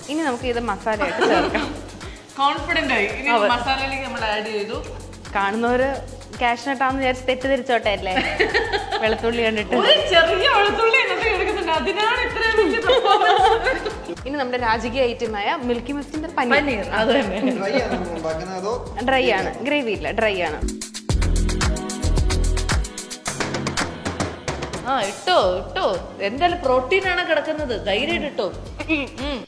ഇനി നമുക്ക് ഇത് മസാലയായിട്ട് ചേർക്കാം കോൺഫിഡന്റ് ആയി ഇനി മസാലയിലേക്ക് നമ്മൾ ആഡ് ചെയ്തു കാണുന്നവര് ക്യാഷിനട്ടാന്ന് വിചാരിച്ച് തെറ്റിദ്ധരിച്ചോട്ടെ അല്ലേ വെളുത്തുള്ളി കണ്ടിട്ട് ഒരു ചെറിയ വെളുത്തുള്ളി എന്നൊക്കെ എടുക്കുന്നുണ്ട് അതിനാണ് ഇത്രയും വലിയ performance. ഇനി നമ്മുടെ രാജകീയ ഐറ്റമായ മിൽക്കി മിസ്റ്റിന്റെ പനീർ പനീർ അത് തന്നെ ഡ്രൈ ആണ് നമ്മൾ ഉണ്ടാക്കുന്നത് അതോ ഡ്രൈ ആണ് ഗ്രേവി ഇല്ല ഡ്രൈ ആണ് ആ ഇട്ടോ ഇട്ടോ എന്തായാലും പ്രോട്ടീൻ ആണ് കിടക്കുന്നത് ധൈര്യമായിട്ട് ഇട്ടോ ഉം.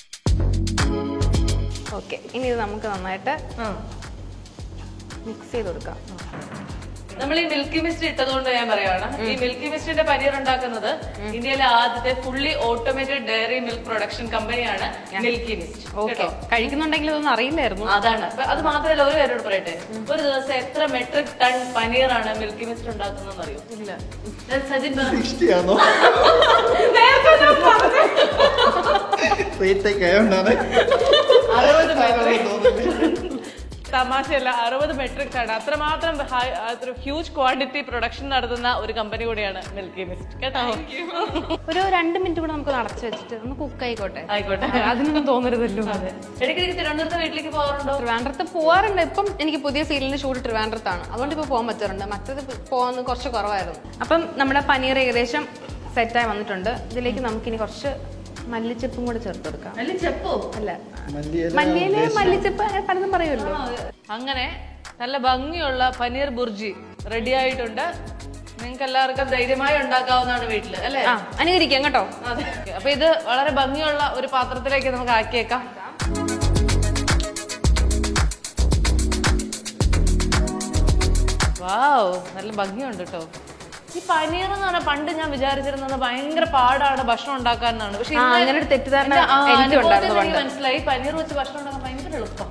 ഓക്കെ ഇനി ഇത് നമുക്ക് നന്നായിട്ട് ആ. മിക്സ് ചെയ്ത് കൊടുക്കാം നമ്മൾ ഈ മിൽക്കി മിസ്റ്റ് ഇട്ടതുകൊണ്ട് ഞാൻ പറയുകയാണ് ഈ മിൽക്കി മിസ്റ്റിന്റെ പനീർ ഉണ്ടാക്കുന്നത് ഇന്ത്യയിലെ ആദ്യത്തെ fully automated dairy milk production കമ്പനിയാണ് മിൽക്കി മിസ്റ്റ് ഓക്കെ കഴിക്കുന്നുണ്ടെങ്കിൽ ഇതൊന്നും അറിയില്ലായിരുന്നു അതാണ് അപ്പൊ അത് മാത്രമല്ല ഒരു പേരോട് പറയട്ടെ ഒരു ദിവസം എത്ര മെട്രിക് ടൺ പനീറാണ് മിൽക്കി മിസ്റ്റ് ഉണ്ടാക്കുന്നതെന്ന് അറിയോ ഇല്ല സജിൻ പറ. സിക്സ്റ്റി ആണോ നേരത്തെ ഞാൻ പറഞ്ഞു. റേറ്റ് ആയതുകൊണ്ടാണ് അറുപത് മെട്രിക് തമാശയല്ല അറുപത് മെട്രിക് ടൺ അത്രമാത്രം ഹൈ- അത്ര ഹ്യൂജ് ക്വാണ്ടിറ്റി പ്രൊഡക്ഷൻ നടത്തുന്ന ഒരു കമ്പനി കൂടിയാണ് മിൽക്കി മിസ്റ്റ് കേട്ടോ ഒരു രണ്ട് മിനിറ്റ് കൂടെ നമുക്ക് നടച്ചു വെച്ചിട്ട് ഒന്ന് കുക്ക് ആയിക്കോട്ടെ ആയിക്കോട്ടെ അതിനൊന്നും തോന്നരുതല്ലോ ഇടയ്ക്കിടയ്ക്ക് തിരുവനന്തപുരത്ത് വീട്ടിലേക്ക് പോകാറുണ്ടോ ട്രിവാൻഡ്രത്ത് പോവാറുണ്ട് ഇപ്പം എനിക്ക് പുതിയ സീരിയലിന്റെ ഷൂട്ട് ട്രിവാൻഡ്രത്താണ് അതുകൊണ്ട് ഇപ്പൊ പോകാൻ പറ്റാറുണ്ട് മറ്റത് പോകാൻ കുറച്ച് കുറവായിരുന്നു അപ്പം നമ്മുടെ പനീർ ഏകദേശം സെറ്റായി വന്നിട്ടുണ്ട് ഇതിലേക്ക് നമുക്കിനി കുറച്ച് മല്ലിച്ചെപ്പും കൂടെ ചേർത്ത് കൊടുക്കാം നല്ല ചെപ്പോ അല്ല മല്ലിയില മല്ലിയില മല്ലിച്ചെപ്പ് അങ്ങനെ പലതും പറയുമല്ലോ അങ്ങനെ നല്ല ഭംഗിയുള്ള പനീർ ബുർജി റെഡി ആയിട്ടുണ്ട് നിങ്ങൾക്ക് എല്ലാവർക്കും ധൈര്യമായി ഉണ്ടാക്കാവുന്നതാണ് വീട്ടില് അല്ലേ ആ അനുകരിക്കാം കേട്ടോ അതെ അപ്പൊ ഇത് വളരെ ഭംഗിയുള്ള ഒരു പാത്രത്തിലേക്ക് നമുക്ക് ആക്കിയേക്കാം വാവ് നല്ല ഭംഗിയുണ്ട് കേട്ടോ ഈ പനീർ എന്ന് പറഞ്ഞാൽ പണ്ട് ഞാൻ വിചാരിച്ചിരുന്നത് ഭയങ്കര പാടാണ് ഭക്ഷണം ഉണ്ടാക്കാൻ എന്നാണ് പക്ഷെ ആ, ഇന്ന് അങ്ങനെ ഒരു തെറ്റിദ്ധാരണ എന്റെ, ആ, എനിക്കും അനുഭവത്തിൽ ഉണ്ടായിരുന്നു എനിക്ക് പണ്ട്. മനസ്സിലായി പനീർ വെച്ച് ഭക്ഷണം ഉണ്ടാക്കാൻ ഭയങ്കര എളുപ്പം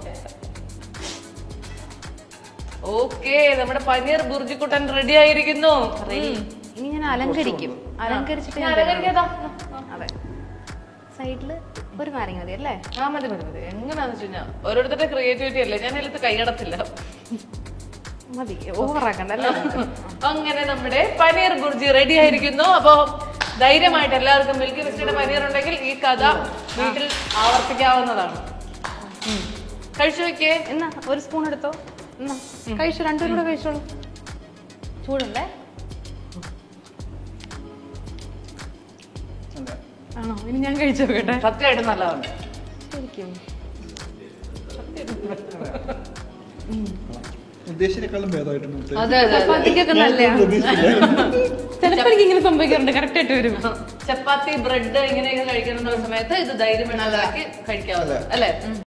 ഓക്കെ നമ്മുടെ പനീർ ബുർജിക്കുട്ടൻ റെഡി ആയിരിക്കുന്നു ഉം. ഇനി ഞാൻ അലങ്കരിക്കും അലങ്കരിച്ചിട്ട് ഞാൻ ഞാൻ തരാം. അലങ്കരിക്കാതാ. അതെ സൈഡില് ഒരു നാരങ്ങ മതി അല്ലേ ആ മതി മതി മതി എങ്ങനെയാന്ന് വെച്ച് കഴിഞ്ഞാൽ ഓരോരുത്തരുടെ ക്രിയേറ്റിവിറ്റി അല്ലേ ഞാൻ അതിലത്ത് കൈയടത്തില്ല മതി ഓവറാക്കണ്ട അല്ലേ അങ്ങനെ നമ്മുടെ പനീർ ബുർജി റെഡി ആയിരിക്കുന്നു അപ്പൊ ധൈര്യമായിട്ട് എല്ലാവർക്കും മിൽക്കി മിസ്റ്റിയുടെ പനീർ ഉണ്ടെങ്കിൽ ഈ കഥ വീട്ടിൽ ആവർത്തിക്കാവുന്നതാണ് ഉം. കഴിച്ചു വെക്കേ എന്നാ ഒരു സ്പൂൺ എടുത്തോ എന്നാ കഴിച്ചു രണ്ടുപേരും കൂടെ കഴിച്ചോളൂ ചൂടുണ്ടേ അല്ല ആണോ ഇനി ഞാൻ കഴിച്ചു നോക്കട്ടെ സത്യമായിട്ട് നല്ലതാണ് ശരിക്കും ഉദ്ദേശിച്ചേക്കാളും ഭേദമായിട്ടുണ്ട് അതെ അതെ അതെ ചപ്പാത്തിക്കൊക്കെ നല്ലയാ ചിലപ്പോൾ എനിക്ക് ഇങ്ങനെ സംഭവിക്കാറുണ്ട് കറക്റ്റ് ആയിട്ട് വരും ചപ്പാത്തി ബ്രെഡ് ഇങ്ങനെയൊക്കെ കഴിക്കുന്ന സമയത്ത് ഇത് ധൈര്യം വേണമെങ്കിൽ കഴിക്കാവുന്നത് അല്ലേ